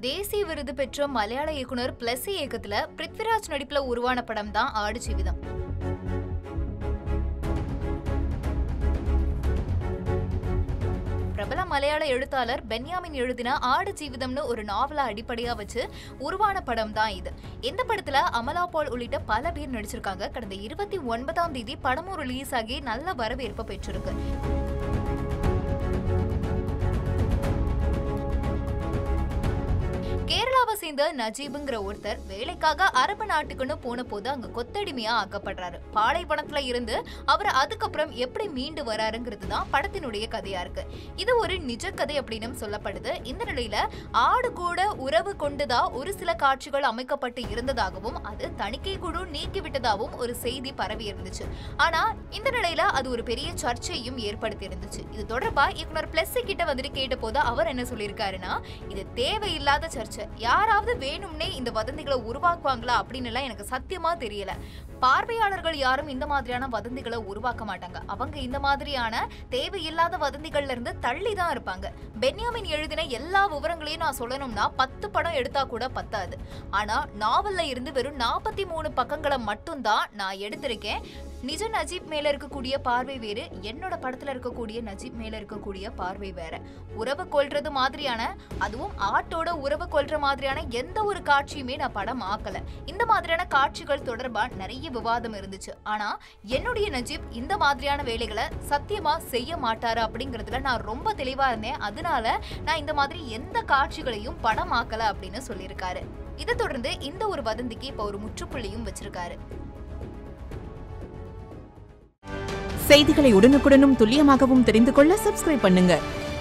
தேசிய விருது பெற்ற மலையாள இயக்குனர் பிளஸ் இயக்கத்துல பிருத்விராஜ் நடிப்புல உருவான படம் தான் ஆடு ஜீவிதம் பிரபல மலையாள எழுத்தாளர் பென்யாமின் எழுதின ஆடு ஜீவிதம்னு ஒரு நாவலை அடிப்படையா வச்சு உருவான படம் தான் இது இந்த படத்துல அமலா பால் உள்ளிட்ட பல பேர் நடிச்சிருக்காங்க கடந்த இருபத்தி ஒன்பதாம் தேதி படமும் ரிலீஸ் ஆகி நல்ல வரவேற்பை பெற்றிருக்கு கேரளாவை சேர்ந்த நஜீபுங்கிற ஒருத்தர் வேலைக்காக அரபு நாட்டுக்குன்னு போன போது அங்க கொத்தடிமையா ஆக்கப்படுறாரு பாலைவனத்துல இருந்து அவர் அதுக்கப்புறம் எப்படி மீண்டு வராருங்கிறது தான் படத்தினுடைய கதையா இருக்கு இது ஒரு நிஜ கதை அப்படின்னு சொல்லப்படுது இந்த நிலையில ஆடு கூட உறவு கொண்டுதா ஒரு சில காட்சிகள் அமைக்கப்பட்டு இருந்ததாகவும் அது தணிக்கை குழு நீக்கிவிட்டதாகவும் ஒரு செய்தி பரவி இருந்துச்சு ஆனா இந்த நிலையில அது ஒரு பெரிய சர்ச்சையும் ஏற்படுத்தி இருந்துச்சு இது தொடர்பா இயக்குனர் பிளஸ் கிட்ட வந்துட்டு கேட்ட போது அவர் என்ன சொல்லியிருக்காருன்னா இது தேவையில்லாத சர்ச்சை யாராவது வேணும்னே இந்த வதந்திகளை உருவாக்குவாங்களா அப்படின்னு எல்லாம் எனக்கு சத்தியமா தெரியல பார்வையாளர்கள் யாரும் இந்த மாதிரியான வதந்திகளை உருவாக்க மாட்டாங்க அவங்க இந்த மாதிரியான தேவையில்லாத வதந்திகள்ல இருந்து தள்ளி தான் இருப்பாங்க பென்யாமின் எழுதின எல்லா விவரங்களையும் நான் சொல்லணும்னா பத்து படம் எடுத்தா கூட பத்தாது ஆனா நாவல்ல இருந்து வெறும் நாற்பத்தி மூணு பக்கங்களை மட்டும்தான் நான் எடுத்திருக்கேன் நிஜ நஜீப் மேல இருக்கக்கூடிய பார்வை வேறு என்னோட படத்துல இருக்கக்கூடிய நஜீப் மேல இருக்கக்கூடிய பார்வை வேற உறவு கொள்றது மாதிரியான அதுவும் ஆட்டோட உறவு கொள்ற மாதிரியான எந்த ஒரு காட்சியுமே நான் படம் ஆக்கல இந்த மாதிரியான காட்சிகள் தொடர்பா நிறைய விவாதம் இருந்துச்சு ஆனா என்னுடைய நஜீப் இந்த மாதிரியான வேலைகளை சத்தியமா செய்ய மாட்டாரு அப்படிங்கறதுல நான் ரொம்ப தெளிவா இருந்தேன் அதனால நான் இந்த மாதிரி எந்த காட்சிகளையும் படம் ஆக்கல அப்படின்னு சொல்லியிருக்காரு இதை தொடர்ந்து இந்த ஒரு வதந்திக்கு இப்ப ஒரு முற்றுப்புள்ளியும் வச்சிருக்காரு செய்திகளை உடனுக்குடனும் துல்லியமாகவும் தெரிந்து கொள்ள சப்ஸ்கிரைப் பண்ணுங்க